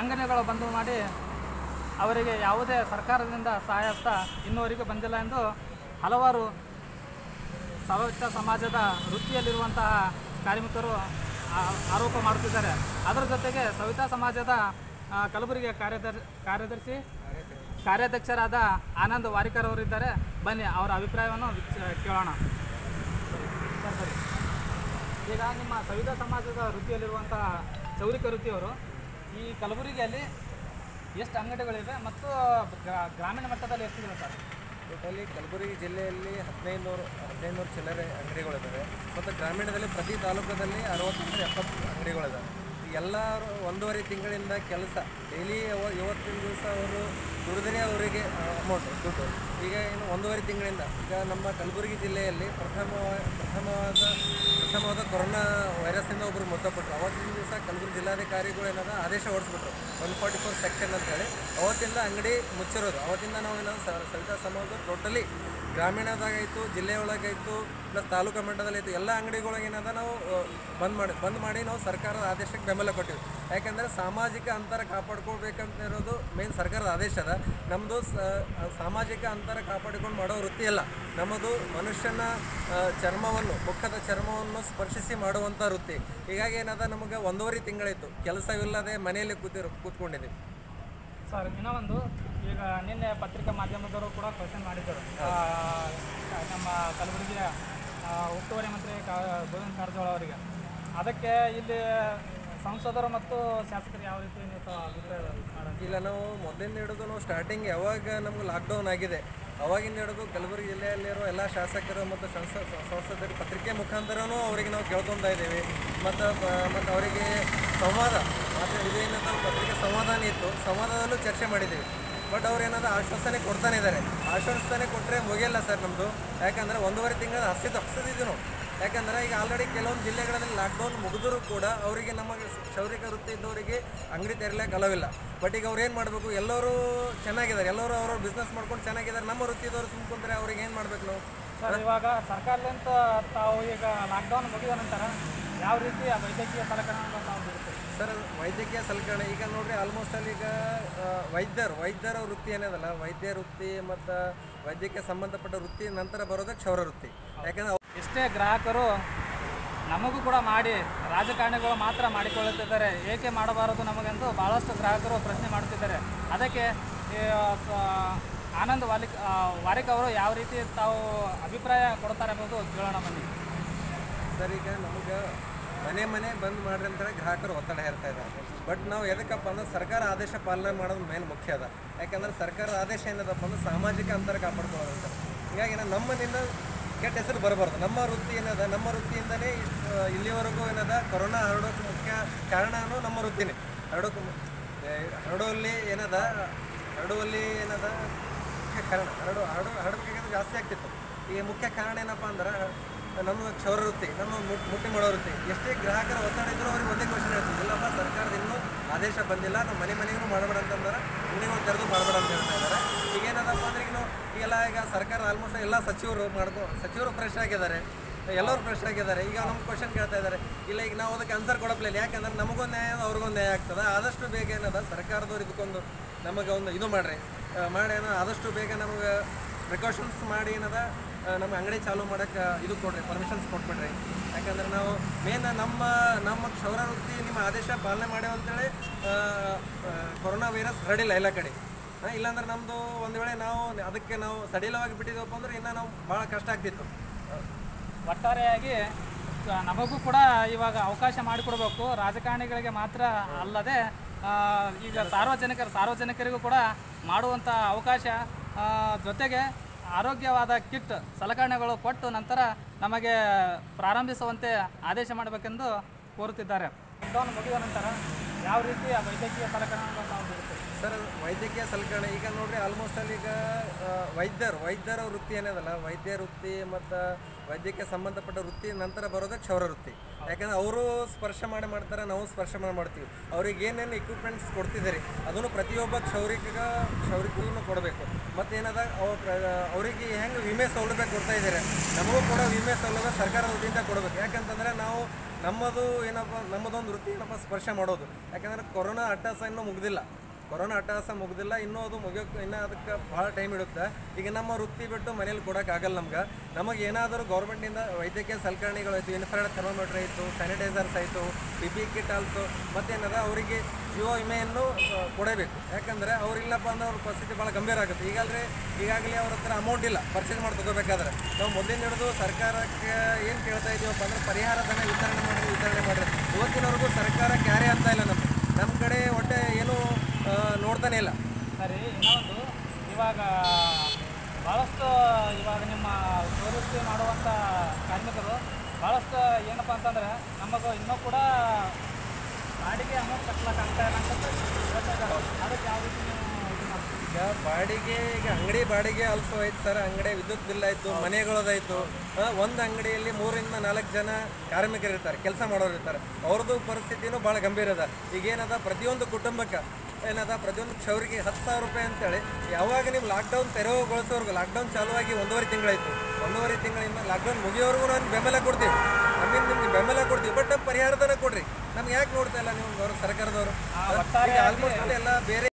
ಅಂಗಡಿಗಳು ಬಂದ್ ಮಾಡಿ ಅವರಿಗೆ ಯಾವುದೇ ಸರ್ಕಾರದಿಂದ ಸಹಾಯ ಹಸ್ತ ಇನ್ನುವರೆಗೂ ಬಂದಿಲ್ಲ ಎಂದು ಹಲವಾರು ಸವಚ್ಛ ಸಮಾಜದ ವೃತ್ತಿಯಲ್ಲಿರುವಂತಹ ಕಾರ್ಮಿಕರು ಆ- ಆರೋಪ ಮಾಡುತ್ತಿದ್ದಾರೆ ಅದರ ಜೊತೆಗೆ ಸವಿತಾ ಸಮಾಜದ ಆ, ಕಲಬುರಗಿಯ ಕಾರ್ಯದರ್ ಕಾರ್ಯದರ್ಶಿ ಕಾರ್ಯಾಧ್ಯಕ್ಷರಾದ ಆನಂದ್ ವಾರಿಕರ್ ಅವರಿದ್ದಾರೆ ಬನ್ನಿ ಅವರ ಅಭಿಪ್ರಾಯವನ್ನು ವಿಚ- ಕೇಳೋಣ ಸರ್, ಸರಿ. ಈಗ ನಿಮ್ಮ ಸವಿತಾ ಸಮಾಜದ ವೃತ್ತಿಯಲ್ಲಿರುವಂತಹ ಚೌರಿಕ ವೃತ್ತಿಯವರು ಈ ಕಲಬುರಗಿಯಲ್ಲಿ ಎಷ್ಟು ಅಂಗಡಿಗಳಿವೆ ಮತ್ತು ಗ್ರಾ- ಗ್ರಾಮೀಣ ಮಟ್ಟದಲ್ಲಿ ಎಷ್ಟಿದೆ ಸರ್ ಟೋಟಲಿ ಕಲಬುರಗಿ ಜಿಲ್ಲೆಯಲ್ಲಿ ಹದಿನೈದು ನೂರು ಹದಿನೈದು ನೂರು ಚಿಲ್ಲರೆ ಅಂಗಡಿಗಳಿದ್ದಾವೆ ಮತ್ತು ಗ್ರಾಮೀಣದಲ್ಲಿ ಪ್ರತಿ ತಾಲೂಕದಲ್ಲಿ ಅರವತ್ತರಿಂದ ಎಪ್ಪತ್ತು ಅಂಗಡಿಗಳಿದ್ದಾವೆ ಎಲ್ಲರೂ ಒಂದೂವರೆ ತಿಂಗಳಿಂದ ಕೆಲಸ ಡೈಲಿ ಇವತ್ತಿನ ದಿವಸ ಅವರು ದುಡಿದ್ರೆ ಅವರಿಗೆ ಅಮೌಂಟ್ ದುಡ್ಡು ಈಗ ಇನ್ನು ಒಂದೂವರೆ ತಿಂಗಳಿಂದ ಈಗ ನಮ್ಮ ಕಲಬುರಗಿ ಜಿಲ್ಲೆಯಲ್ಲಿ ಪ್ರಥಮ ಪ್ರಥಮವಾದ ಪ್ರಥಮವಾದ ಕೊರೋನಾ ವೈರಸ್ಸಿಂದ ಒಬ್ಬರು ಮೃತಪಟ್ಟರು ಅವತ್ತಿನ ದಿವಸ ಕಲಬುರಗಿ ಜಿಲ್ಲಾಧಿಕಾರಿಗಳು ಏನಾದ ಆದೇಶ ಹೊರಡಿಸ್ಬಿಟ್ರು ಒನ್ ಫಾರ್ಟಿ ಫೋರ್ ಸೆಕ್ಷನ್ ಅಂತ ಹೇಳಿ ಅವತ್ತಿಂದ ಅಂಗಡಿ ಮುಚ್ಚಿರೋದು ಅವತ್ತಿಂದ ನಾವು ಏನೋ ಸ- ಸವಿತಾ ಸಮಾಜ ಟೋಟಲಿ ಗ್ರಾಮೀಣದಾಗಾಯಿತು ಜಿಲ್ಲೆಯೊಳಗಾಯಿತು ಪ್ಲಸ್ ತಾಲೂಕು ಮಟ್ಟದಲ್ಲಿ ಆಯಿತು ಎಲ್ಲ ಅಂಗಡಿಗಳಿಗೆ ಏನದ ನಾವು ಆ, ಬಂದ್ ಮಾಡಿ ಬಂದ್ ಮಾಡಿ ನಾವು ಸರ್ಕಾರದ ಆದೇಶಕ್ಕೆ ಬೆಂಬಲ ಕೊಟ್ಟಿವಿ ಯಾಕಂದರೆ ಸಾಮಾಜಿಕ ಅಂತರ ಕಾಪಾಡ್ಕೊಳ್ಬೇಕಂತ ಇರೋದು ಮೇನ್ ಸರ್ಕಾರದ ಆದೇಶ ಅದ ನಮ್ಮದು ಸಾಮಾಜಿಕ ಅಂತರ ಕಾಪಾಡಿಕೊಂಡು ಮಾಡೋ ವೃತ್ತಿ ಅಲ್ಲ ನಮ್ಮದು ಮನುಷ್ಯನ ಆ, ಚರ್ಮವನ್ನು ಮುಖದ ಚರ್ಮವನ್ನು ಸ್ಪರ್ಶಿಸಿ ಮಾಡುವಂಥ ವೃತ್ತಿ ಹೀಗಾಗಿ ಏನದ ನಮಗೆ ಒಂದೂವರೆ ತಿಂಗಳಾಯಿತು ಕೆಲಸವಿಲ್ಲದೆ ಮನೆಯಲ್ಲಿ ಕೂತಿರೋ ಕೂತ್ಕೊಂಡಿದ್ದೀವಿ ಸರ್ ಇನ್ನೂ ಒಂದು ಈಗ ನಿನ್ನೆ ಪತ್ರಿಕಾ ಮಾಧ್ಯಮದವರು ಕೂಡ ಕ್ವಶನ್ ಮಾಡಿದ್ದರು ಆ, ನಮ್ಮ ಕಲಬುರಗಿಯ ಆ, ಉಸ್ತುವಾರಿ ಮಂತ್ರಿ ಕಾ ಗೋವಿಂದ ಕಾರಜೋಳ ಅವರಿಗೆ ಅದಕ್ಕೆ ಇಲ್ಲಿ ಸಂಸದರು ಮತ್ತು ಶಾಸಕರು ಯಾವ ರೀತಿ ನೀವು ತ- ಅಭಿಪ್ರಾಯ ಮಾಡೋದು ಇಲ್ಲ ನಾವು ಮೊದಲಿಂದ ಹಿಡಿದು ನಾವು ಸ್ಟಾರ್ಟಿಂಗ್ ಯಾವಾಗ ನಮ್ಗೆ ಲಾಕ್ಡೌನ್ ಆಗಿದೆ ಅವಾಗಿಂದ ಹಿಡಿದು ಕಲಬುರಗಿ ಜಿಲ್ಲೆಯಲ್ಲಿರೋ ಎಲ್ಲ ಶಾಸಕರು ಮತ್ತು ಸಂಸ ಸಂಸದರು ಪತ್ರಿಕೆ ಮುಖಾಂತರನೂ ಅವರಿಗೆ ನಾವು ಕೇಳ್ಕೊತಾ ಇದ್ದೀವಿ ಮತ್ತು ಮತ್ತು ಅವರಿಗೆ ಸಂವಾದ ಮತ್ತು ಇದೇನಂತ ಪತ್ರಿಕೆ ಸಂವಾದನ ಇತ್ತು ಸಂವಾದದಲ್ಲೂ ಚರ್ಚೆ ಮಾಡಿದ್ದೀವಿ ಬಟ್ ಅವ್ರು ಏನಾದ್ರು ಆಶ್ವಾಸನೆ ಕೊಡ್ತಾನೆ ಇದ್ದಾರೆ ಆಶ್ವಾಸನೆ ಕೊಟ್ಟರೆ ಮುಗಿಯಲ್ಲ ಸರ್ ನಮ್ಮದು ಯಾಕಂದರೆ ಒಂದೂವರೆ ತಿಂಗಳ ಹಸಿದು ಹಸಿದಿದ್ದು ನಾವು ಯಾಕಂದ್ರೆ ಈಗ ಆಲ್ರೆಡಿ ಕೆಲವೊಂದು ಜಿಲ್ಲೆಗಳಲ್ಲಿ ಲಾಕ್ಡೌನ್ ಮುಗಿದರೂ ಕೂಡ ಅವರಿಗೆ ನಮ್ಮ ಕ್ಷೌರಿಕ ವೃತ್ತಿ ಇದ್ದವರಿಗೆ ಅಂಗಡಿ ತೆರಲಿಕ್ಕೆ ಅಲವಿಲ್ಲ ಬಟ್ ಈಗ ಅವ್ರು ಏನು ಮಾಡಬೇಕು ಎಲ್ಲರೂ ಚೆನ್ನಾಗಿದ್ದಾರೆ ಎಲ್ಲರೂ ಅವ್ರವ್ರ ಬಿಸ್ನೆಸ್ ಮಾಡ್ಕೊಂಡು ಚೆನ್ನಾಗಿದ್ದಾರೆ ನಮ್ಮ ವೃತ್ತಿ ಇದ್ದವ್ರು ಸುಮ್ಕೊಂಡ್ರೆ ಅವ್ರಿಗೆ ಏನು ಮಾಡ್ಬೇಕು ನಾವು ಸರ್ ಇವಾಗ ಸರ್ಕಾರದಿಂದ ತಾವು ಈಗ ಲಾಕ್ಡೌನ್ ಮುಗಿದ ನಂತರ ಯಾವ ರೀತಿ ಆ ವೈದ್ಯಕೀಯ ಸಲಕರಣೆಗಳನ್ನು ತಾವು ಬಿಡ್ತೀವಿ ಸರ್ ವೈದ್ಯಕೀಯ ಸಲಕರಣೆ ಈಗ ನೋಡ್ರಿ ಆಲ್ಮೋಸ್ಟ್ ಅಲ್ಲಿ ಈಗ ಆ, ವೈದ್ಯರು ವೈದ್ಯರ ವೃತ್ತಿ ಏನಿದಲ್ಲ ವೈದ್ಯ ವೃತ್ತಿ ಮತ್ತು ವೈದ್ಯಕ್ಕೆ ಸಂಬಂಧಪಟ್ಟ ವೃತ್ತಿ ನಂತರ ಬರೋದೇ ಕ್ಷೌರ ವೃತ್ತಿ ಯಾಕಂದ್ರೆ ಎಷ್ಟೇ ಗ್ರಾಹಕರು ನಮಗೂ ಕೂಡ ಮಾಡಿ ರಾಜಕಾರಣಿಗಳು ಮಾತ್ರ ಮಾಡಿಕೊಳ್ಳುತ್ತಿದ್ದಾರೆ ಏಕೆ ಮಾಡಬಾರದು ನಮಗೆಂದು ಭಾಳಷ್ಟು ಗ್ರಾಹಕರು ಪ್ರಶ್ನೆ ಮಾಡುತ್ತಿದ್ದಾರೆ ಅದಕ್ಕೆ ಈ, ಸ- ಆನಂದ್ ವಾಲಿಕ್ ಆ, ವಾರಿಕ್ ಅವರು ಯಾವ ರೀತಿ ತಾವು ಅಭಿಪ್ರಾಯ ಕೊಡ್ತಾರೆ ಎಂಬುದು ಕೇಳೋಣ ಬನ್ನಿ ಸರ್ ಈಗ ನಮಗೆ ಮನೆ ಮನೆ ಬಂದ್ ಮಾಡ್ರಿ ಅಂತೇಳಿ ಗ್ರಾಹಕರು ಒತ್ತಡ ಹೇರ್ತಾ ಇದ್ದಾರೆ ಬಟ್ ನಾವು ಎದಕ್ಕಪ್ಪ ಅಂದ್ರೆ ಸರ್ಕಾರ ಆದೇಶ ಪಾಲನೆ ಮಾಡೋದು ಮೇನ್ ಮುಖ್ಯ ಅದ ಯಾಕಂದ್ರೆ ಸರ್ಕಾರದ ಆದೇಶ ಏನದಪ್ಪ ಅಂದ್ರೆ ಸಾಮಾಜಿಕ ಅಂತರ ಕಾಪಾಡ್ಕೊಳ್ಳೋದು ಅಂತ ಹೀಗಾಗಿ ನಾವು ನಮ್ಮನಿಂದ ಕೆಟ್ಟ ಹೆಸರು ಬರಬಾರ್ದು ನಮ್ಮ ವೃತ್ತಿ ಏನದ ನಮ್ಮ ವೃತ್ತಿಯಿಂದನೇ ಇಷ್ಟು ಇಲ್ಲಿವರೆಗೂ ಏನದ ಕೊರೋನಾ ಹರಡೋಕೆ ಮುಖ್ಯ ಕಾರಣನೂ ನಮ್ಮ ವೃತ್ತಿನೇ ಹರಡೋಕೆ ಮು- ಏ, ಹರಡುವಲ್ಲಿ ಏನದ ಹರಡುವಲ್ಲಿ ಏನದ ಮುಖ್ಯ ಕಾರಣ ಹರಡು ಹರಡು ಹರಡಬೇಕಾದ್ರೆ ಜಾಸ್ತಿ ಆಗ್ತಿತ್ತು ಈ ಮುಖ್ಯ ಕಾರಣ ಏನಪ್ಪ ಅಂದ್ರೆ ನಮ್ಮ ಕ್ಷೌರ ವೃತ್ತಿ ನಮ್ಮ ಮುಟ್- ಮುಟ್ಟಿ ಮಾಡೋ ವೃತ್ತಿ ಎಷ್ಟೇ ಗ್ರಾಹಕರ ಒತ್ತಡ ಇದ್ರೂ ಅವ್ರಿಗೆ ಒಂದೇ ಕ್ವಶನ್ ಹೇಳ್ತೀವಿ ಇಲ್ಲಪ್ಪ ಸರ್ಕಾರದ ಇನ್ನೂ ಆದೇಶ ಬಂದಿಲ್ಲ ನಮ್ಮ ಮನೆ ಮನೆಗೂ ಮಾಡಬೇಡ ಅಂತಂದ್ರೆ ಅಂಗಡಿಗಳು ತೆರೆದು ಮಾಡಬೇಡ ಅಂತ ಹೇಳ್ತಾ ಇದ್ದಾರೆ ಈಗ ಏನದಪ್ಪ ಅಂದ್ರೆ ಈಗ ನಾವು ಈಗೆಲ್ಲ ಈಗ ಸರ್ಕಾರ ಆಲ್ಮೋಸ್ಟ್ ಎಲ್ಲ ಸಚಿವರು ಮಾಡ್ಕೊ ಸಚಿವರು ಫ್ರೆಶ್ ಆಗಿದ್ದಾರೆ ಎಲ್ಲರೂ ಫ್ರೆಶ್ ಆಗಿದ್ದಾರೆ ಈಗ ನಮ್ಮ ಕ್ವಶನ್ ಕೇಳ್ತಾ ಇದ್ದಾರೆ ಇಲ್ಲ ಈಗ ನಾವು ಅದಕ್ಕೆ ಆನ್ಸರ್ ಕೊಡಪ್ಲಿಲ್ಲ ಯಾಕಂದ್ರೆ ನಮಗೊಂದು ನ್ಯಾಯ ಅದ ಅವ್ರಿಗೊಂದು ನ್ಯಾಯ ಆಗ್ತದೆ ಆದಷ್ಟು ಬೇಗ ಏನದ ಸರ್ಕಾರದವ್ರು ಇದಕ್ಕೊಂದು ನಮಗೆ ಒಂದು ಇದು ಮಾಡ್ರಿ ಆ, ಮಾಡಿ ಏನೋ ಆದಷ್ಟು ಬೇಗ ನಮಗೆ ಪ್ರಿಕಾಷನ್ಸ್ ಮಾಡಿ ಏನದ ಆ, ನಮ್ಮ ಅಂಗಡಿ ಚಾಲೂ ಮಾಡೋಕ್ಕೆ ಇದು ಕೊಡ್ರಿ ಪರ್ಮಿಷನ್ಸ್ ಕೊಟ್ಬಿಡ್ರಿ ಯಾಕಂದ್ರೆ ನಾವು ಮೇನ್ ನಮ್ಮ ನಮ್ಮ ಕ್ಷೌರ ವೃತ್ತಿ ನಿಮ್ಮ ಆದೇಶ ಪಾಲನೆ ಮಾಡ್ಯಾವ ಅಂತೇಳಿ ಆ, ಆ, ಕೊರೋನಾ ವೈರಸ್ ಹರಡಿಲ್ಲ ಎಲ್ಲ ಕಡೆ ಆ, ಇಲ್ಲಾಂದ್ರೆ ನಮ್ಮದು ಒಂದು ವೇಳೆ ನಾವು ಅದಕ್ಕೆ ನಾವು ಸಡಿಲವಾಗಿ ಬಿಟ್ಟಿದ್ದೀವಪ್ಪ ಅಂದ್ರೆ ಇನ್ನೂ ನಾವು ಭಾಳ ಕಷ್ಟ ಆಗ್ತಿತ್ತು ಒಟ್ಟಾರೆಯಾಗಿ ಆ, ನಮಗೂ ಕೂಡ ಇವಾಗ ಅವಕಾಶ ಮಾಡಿಕೊಡ್ಬೇಕು ರಾಜಕಾರಣಿಗಳಿಗೆ ಮಾತ್ರ ಅಲ್ಲದೆ ಆ, ಈಗ ಸಾರ್ವಜನಿಕರು ಸಾರ್ವಜನಿಕರಿಗೂ ಕೂಡ ಮಾಡುವಂಥ ಅವಕಾಶ ಆ, ಜೊತೆಗೆ ಆರೋಗ್ಯವಾದ ಕಿಟ್ ಸಲಕರಣೆಗಳು ಕೊಟ್ಟು ನಂತರ ನಮಗೆ ಪ್ರಾರಂಭಿಸುವಂತೆ ಆದೇಶ ಮಾಡಬೇಕೆಂದು ಕೋರುತ್ತಿದ್ದಾರೆ ಲಾಕ್ಡೌನ್ ಮುಗಿದ ನಂತರ ಯಾವ ರೀತಿ ಆ ವೈದ್ಯಕೀಯ ಸಲಕರಣೆಗಳನ್ನು ನಾವು ಬಿಡುತ್ತೇವೆ ಸರ್ ವೈದ್ಯಕೀಯ ಸಲಕರಣೆ ಈಗ ನೋಡ್ರಿ ಆಲ್ಮೋಸ್ಟ್ ಅಲ್ಲಿ ಈಗ ಆ, ವೈದ್ಯರು ವೈದ್ಯರ ವೃತ್ತಿ ಏನಿದಲ್ಲ ವೈದ್ಯ ವೃತ್ತಿ ಮತ್ತು ವೈದ್ಯಕ್ಕೆ ಸಂಬಂಧಪಟ್ಟ ವೃತ್ತಿ ನಂತರ ಬರೋದೇ ಕ್ಷೌರ ವೃತ್ತಿ ಯಾಕಂದ್ರೆ ಅವರು ಸ್ಪರ್ಶ ಮಾಡಿ ಮಾಡ್ತಾರೆ ನಾವು ಸ್ಪರ್ಶ ಮಾಡಿ ಮಾಡ್ತೀವಿ ಅವ್ರಿಗೆ ಏನೇನು ಇಕ್ವಿಪ್ಮೆಂಟ್ಸ್ ಕೊಡ್ತಿದ್ದೀರಿ ಅದನ್ನು ಪ್ರತಿಯೊಬ್ಬ ಕ್ಷೌರಿಕ ಕ್ಷೌರಿಕಗೂ ಕೊಡಬೇಕು ಮತ್ತೇನದ ಅವ ಅವರಿಗೆ ಹೆಂಗೆ ವಿಮೆ ಸೌಲಭ್ಯ ಕೊಡ್ತಾ ಇದ್ದಾರೆ ನಮಗೂ ಕೂಡ ವಿಮೆ ಸೌಲಭ್ಯ ಸರ್ಕಾರದ ವತಿಯಿಂದ ಕೊಡಬೇಕು ಯಾಕಂತಂದ್ರೆ ನಾವು ನಮ್ಮದು ಏನಪ್ಪ ನಮ್ಮದೊಂದು ವೃತ್ತಿ ಏನಪ್ಪ ಸ್ಪರ್ಶ ಮಾಡೋದು ಯಾಕಂದ್ರೆ ಕೊರೋನಾ ಅಟ್ಟಾಸ ಇನ್ನೂ ಮುಗ್ದಿಲ್ಲ ಕೊರೋನಾ ಅಟ್ಟಹಾಸ ಮುಗ್ದಿಲ್ಲ ಇನ್ನೂ ಅದು ಮುಗಿಯೋಕೆ ಇನ್ನೂ ಅದಕ್ಕೆ ಭಾಳ ಟೈಮ್ ಇಡುತ್ತೆ ಈಗ ನಮ್ಮ ವೃತ್ತಿ ಬಿಟ್ಟು ಮನೇಲಿ ಕೊಡೋಕ್ಕಾಗಲ್ಲ ನಮ್ಗೆ ನಮಗೆ ಏನಾದರೂ ಗೌರ್ಮೆಂಟಿಂದ ವೈದ್ಯಕೀಯ ಸಲಕರಣೆಗಳು ಆಯಿತು ಇನ್ಫ್ರಾರೆಡ್ ಥರ್ಮೋಮೀಟರ್ ಆಯಿತು ಸ್ಯಾನಿಟೈಸರ್ಸ್ ಆಯಿತು ಪಿ ಪಿ ಕಿಟ್ ಆಲ್ಸು ಮತ್ತೇನದ ಅವರಿಗೆ ಜೀವ ವಿಮೆಯನ್ನು ಆ, ಕೊಡಬೇಕು ಯಾಕಂದರೆ ಅವ್ರಿಲ್ಲಪ್ಪ ಅಂದ್ರೆ ಅವ್ರ ಪರಿಸ್ಥಿತಿ ಭಾಳ ಗಂಭೀರ ಆಗುತ್ತೆ ಈಗಾಗಲೇ ಈಗಾಗಲೇ ಅವ್ರ ಹತ್ರ ಅಮೌಂಟ್ ಇಲ್ಲ ಪರ್ಚೇಸ್ ಮಾಡಿ ತಗೋಬೇಕಾದ್ರೆ ನಾವು ಮೊದಲಿನ ಹಿಡಿದು ಸರ್ಕಾರಕ್ಕೆ ಏನು ಕೇಳ್ತಾ ಇದೀವಪ್ಪ ಅಂದ್ರೆ ಪರಿಹಾರ ಧನ ವಿತರಣೆ ಮಾಡಿ ವಿತರಣೆ ಮಾಡಿರಿ ಇವತ್ತಿನವರೆಗೂ ಸರ್ಕಾರ ಕ್ಯಾರಿ ಆಗ್ತಾ ಇಲ್ಲ ನಮ್ಗೆ ನಮ್ಮ ಕಡೆ ಒಟ್ಟೆ ಏನು ಆ, ನೋಡ್ತಾನೆ ಇಲ್ಲ ಸರಿ ಇನ್ನೊಂದು ಇವಾಗ ಭಾಳಷ್ಟು ಇವಾಗ ನಿಮ್ಮ ಪ್ರವೃತ್ತಿ ಮಾಡುವಂಥ ಕಾರ್ಮಿಕರು ಭಾಳಷ್ಟು ಏನಪ್ಪ ಅಂತಂದ್ರೆ ನಮಗೂ ಇನ್ನೂ ಕೂಡ ಬಾಡಿಗೆ ಅಮೌಂಟ್ ಕಟ್ಲಕ್ಕೆ ಆಗ್ತಾ ಇಲ್ಲ ಅಂತ ಹೇಳ್ತಾ ಇದ್ದಾರೆ ಅದಕ್ಕೆ ಯಾವ ರೀತಿ ನೀವು ಇದು ಮಾಡ್ತೀರಿ ಈಗ ಬಾಡಿಗೆ ಈಗ ಅಂಗಡಿ ಬಾಡಿಗೆ ಆಲ್ಸೋ ಆಯ್ತು ಸರ್ ಅಂಗಡಿ ವಿದ್ಯುತ್ ಬಿಲ್ ಆಯಿತು ಮನೆಗಳದಾಯಿತು ಒಂದು ಅಂಗಡಿಯಲ್ಲಿ ಮೂರಿಂದ ನಾಲ್ಕು ಜನ ಕಾರ್ಮಿಕರು ಇರ್ತಾರೆ ಕೆಲಸ ಮಾಡೋರು ಇರ್ತಾರೆ ಅವ್ರದ್ದು ಪರಿಸ್ಥಿತಿನೂ ಭಾಳ ಗಂಭೀರ ಅದ ಈಗೇನದ ಪ್ರತಿಯೊಂದು ಕುಟುಂಬಕ್ಕೆ ಏನದ ಪ್ರತಿಯೊಂದು ಕ್ಷೌರಿಗೆ ಹತ್ತು ಸಾವಿರ ರೂಪಾಯಿ ಅಂತೇಳಿ ಯಾವಾಗ ನೀವು ಲಾಕ್ಡೌನ್ ತೆರವುಗೊಳಿಸೋರ್ಗು ಲಾಕ್ಡೌನ್ ಚಾಲುವಾಗಿ ಒಂದೂವರೆ ತಿಂಗಳಾಯಿತು ಒಂದೂವರೆ ತಿಂಗಳಿಂದ ಲಾಕ್ಡೌನ್ ಮುಗಿಯೋರ್ಗು ನಾನು ಬೆಂಬಲ ಕೊಡ್ತೀವಿ ನಮ್ಮಿಂದ ನಿಮ್ಗೆ ಬೆಂಬಲ ಕೊಡ್ತೀವಿ ಬಟ್ ಪರಿಹಾರದನ್ನ ಕೊಡ್ರಿ ನಮ್ಗೆ ಯಾಕೆ ನೋಡ್ತಾ ಇಲ್ಲ ನೀವು ಗೌರವ ಸರ್ಕಾರದವರು ಒಟ್ಟಾರೆ ಆಲ್ಮೋಸ್ಟ್ ಎಲ್ಲ ಬೇರೆ